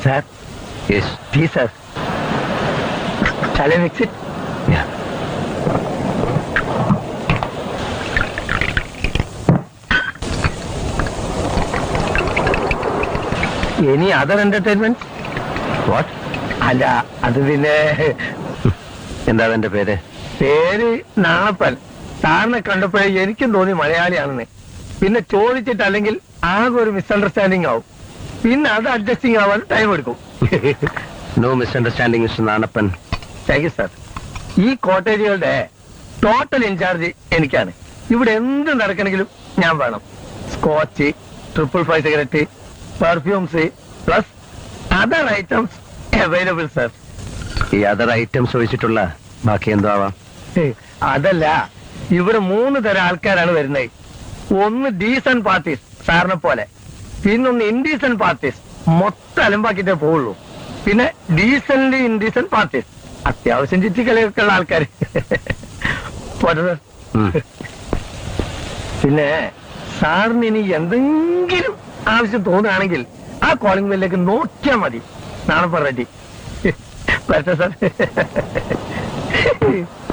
Sir yes tea sir ചല mix any other entertainment what അല്ല അത് പിന്നെ എന്താ എന്റെ പേര് പേര് നാണപ്പൻ സാറിനെ കണ്ടപ്പോഴേ എനിക്കും തോന്നി മലയാളിയാണെന്ന് പിന്നെ ചോദിച്ചിട്ട് അല്ലെങ്കിൽ ആകെ ഒരു മിസ്അണ്ടർസ്റ്റാൻഡിങ് ആവും പിന്നെ അത് അഡ്ജസ്റ്റിംഗ് ആവാൻ ടൈം എടുക്കും no misunderstanding mister Nanappan thank you sir ഈ കോട്ടേജുകളുടെ ടോട്ടൽ ഇൻചാർജ് എനിക്കാണ് ഇവിടെ എന്ത് നടക്കണമെങ്കിലും ഞാൻ വേണം scotch triple five cigarette perfumes plus other items available sir ഈ അതർ ഐറ്റംസ് ഒഴിച്ചിട്ടുള്ള ബാക്കി എന്തോ ആവാം അതല്ല ഇവിടെ മൂന്ന് തരം ആൾക്കാരാണ് വരുന്നത് ഒന്ന് ഡീസൻ പാർട്ടീസ് സാറിനെ പോലെ പിന്നൊന്ന് ഇൻഡീസൻ പാർട്ടീസ് മൊത്തം അലമ്പാക്കിട്ടേ പോവുള്ളൂ പിന്നെ ഡീസൻലി ഇൻഡീസൻ പാർട്ടീസ് അത്യാവശ്യം ചുറ്റിക്കളിയൊക്കെ ഉള്ള ആൾക്കാർ പോട്ടെ സാർ ഉം. പിന്നെ സാറിന് ഇനി എന്തെങ്കിലും ആവശ്യം തോന്നുകയാണെങ്കിൽ ആ കോളിംഗ് ബെല്ലിലേക്ക് നോക്കിയാൽ മതി നാളെ റെഡി പറ്റ സാർ